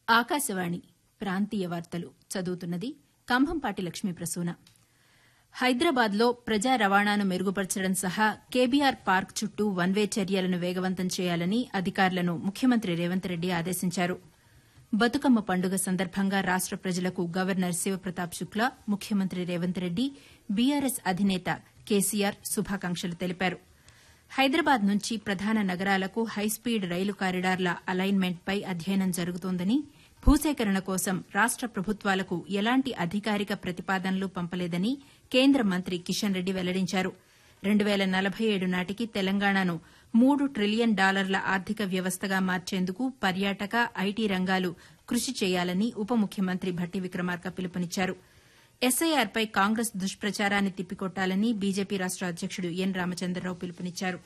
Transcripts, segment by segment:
ఆకాశవాణి ప్రాంతీయ వార్తలు చదువుతున్నది కంభంపాటి లక్ష్మీ ప్రసూన హైదరాబాద్లో ప్రజా రవాణాను మెరుగుపరచడం సహా కేబీఆర్ పార్క్ చుట్టూ వన్ వే చర్యలను వేగవంతం చేయాలని అధికారులను ముఖ్యమంత్రి రేవంత్ రెడ్డి ఆదేశించారు బతుకమ్మ పండుగ సందర్భంగా రాష్ట ప్రజలకు గవర్నర్ శివప్రతాప్ శుక్లా ముఖ్యమంత్రి రేవంత్ రెడ్డి బీఆర్ఎస్ అధినేత కేసీఆర్ శుభాకాంక్షలు తెలిపారు హైదరాబాద్ నుంచి ప్రధాన నగరాలకు హైస్పీడ్ రైలు కారిడార్ల అలైన్మెంట్పై అధ్యయనం జరుగుతోందని భూసేకరణ కోసం రాష్ట ప్రభుత్వాలకు ఎలాంటి అధికారిక ప్రతిపాదనలు పంపలేదని కేంద్ర మంత్రి కిషన్ రెడ్డి వెల్లడించారు రెండు పేల నలభై ఏడు నాటికి తెలంగాణను మూడు ట్రిలియన్ డాలర్ల ఆర్థిక వ్యవస్థగా మార్చేందుకు పర్యాటక ఐటీ రంగాలు కృషి చేయాలని ఉప ముఖ్యమంత్రి భట్టి విక్రమార్క పిలుపునిచ్చారు ఎస్ఐఆర్పై కాంగ్రెస్ దుష్ప్రచారాన్ని తిప్పికొట్టాలని బీజేపీ రాష్ట అధ్యకుడు ఎన్ రామచంద్రరావు పిలుపునిచ్చారు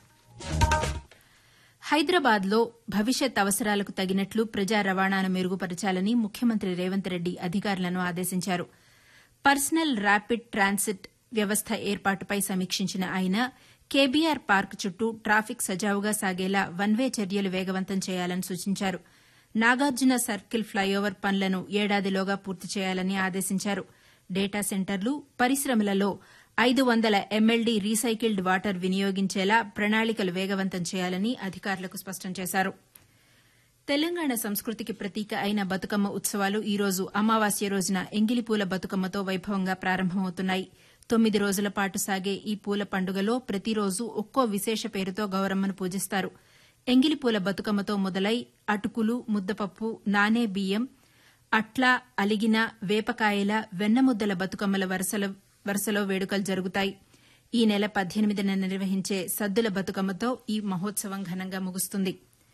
హైదరాబాద్లో భవిష్యత్ అవసరాలకు తగినట్లు ప్రజా రవాణాను మెరుగుపరచాలని ముఖ్యమంత్రి రేవంత్ రెడ్డి అధికారులను ఆదేశించారు పర్సనల్ ర్యాపిడ్ ట్రాన్సిట్ వ్యవస్థ ఏర్పాటుపై సమీక్షించిన ఆయన కేబీఆర్ పార్క్ చుట్టూ ట్రాఫిక్ సజావుగా సాగేలా వన్ వే చర్యలు వేగవంతం చేయాలని సూచించారు నాగార్జున సర్కిల్ ఫ్లైఓవర్ పనులను ఏడాదిలోగా పూర్తి చేయాలని ఆదేశించారు డేటా సెంటర్లు పరిశ్రమలలో ఐదు వందల ఎంఎల్డీ రీసైకిల్డ్ వాటర్ వినియోగించేలా ప్రణాళికలు వేగవంతం చేయాలని అధికారులకు స్పష్టం చేశారు తెలంగాణ సంస్కృతికి ప్రతీక అయిన బతుకమ్మ ఉత్సవాలు ఈ రోజు అమావాస్య రోజున ఎంగిలిపూల బతుకమ్మతో వైభవంగా ప్రారంభమవుతున్నాయి తొమ్మిది రోజుల పాటు సాగే ఈ పూల పండుగలో ప్రతిరోజు ఒక్కో విశేష పేరుతో గౌరమ్మను పూజిస్తారు ఎంగిలిపూల బతుకమ్మతో మొదలై అటుకులు ముద్దపప్పు నానే బియ్యం అట్ల అలిగిన వేపకాయల వెన్నముద్దల బతుకమ్మల వరుసలో వేడుకలు జరుగుతాయి ఈ నెల పద్దెనిమిదిన నిర్వహించే సద్దుల బతుకమ్మతో ఈ మహోత్సవం ఘనంగా ముగుస్తుంది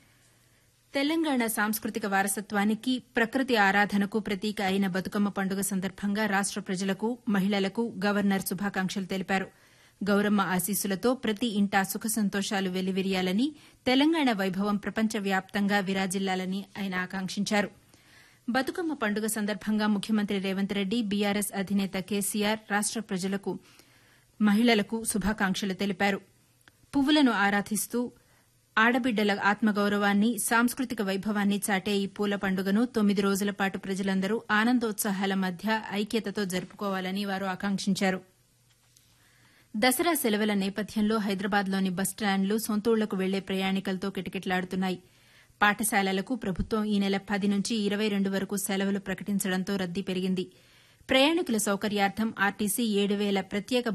తెలంగాణ సాంస్కృతిక వారసత్వానికి ప్రకృతి ఆరాధనకు ప్రతీక అయిన బతుకమ్మ పండుగ సందర్భంగా రాష్ట ప్రజలకు మహిళలకు గవర్నర్ శుభాకాంక్షలు తెలిపారు గౌరమ్మ ఆశీస్సులతో ప్రతి ఇంటా సుఖ సంతోషాలు వెల్లివిరియాలని తెలంగాణ వైభవం ప్రపంచవ్యాప్తంగా విరాజిల్లాలని ఆయన ఆకాంక్షించారు బతుకమ్మ పండుగ సందర్భంగా ముఖ్యమంత్రి రేవంత్ రెడ్డి బీఆర్ఎస్ అధినేత కేసీఆర్ రాష్ట ప్రజలకు మహిళలకు శుభాకాంక్షలు తెలిపారు పువ్వులను ఆరాధిస్తూ ఆడబిడ్డల ఆత్మగౌరవాన్ని సాంస్కృతిక వైభవాన్ని చాటే ఈ పూల పండుగను తొమ్మిది రోజుల పాటు ప్రజలందరూ ఆనందోత్సాహాల మధ్య ఐక్యతతో జరుపుకోవాలని వారు ఆకాంక్షించారు దసరా సెలవుల నేపథ్యంలో హైదరాబాద్లోని బస్టాండ్లు సొంతూళ్లకు వెళ్లే ప్రయాణికులతో కిటకిటలాడుతున్నాయి పాఠశాలలకు ప్రభుత్వం ఈ నెల పది నుంచి ఇరవై రెండు వరకు సెలవులు ప్రకటించడంతో రద్దీ పెరిగింది ప్రయాణికుల సౌకర్యార్థం ఆర్టీసీ ఏడు వేల ప్రత్యేక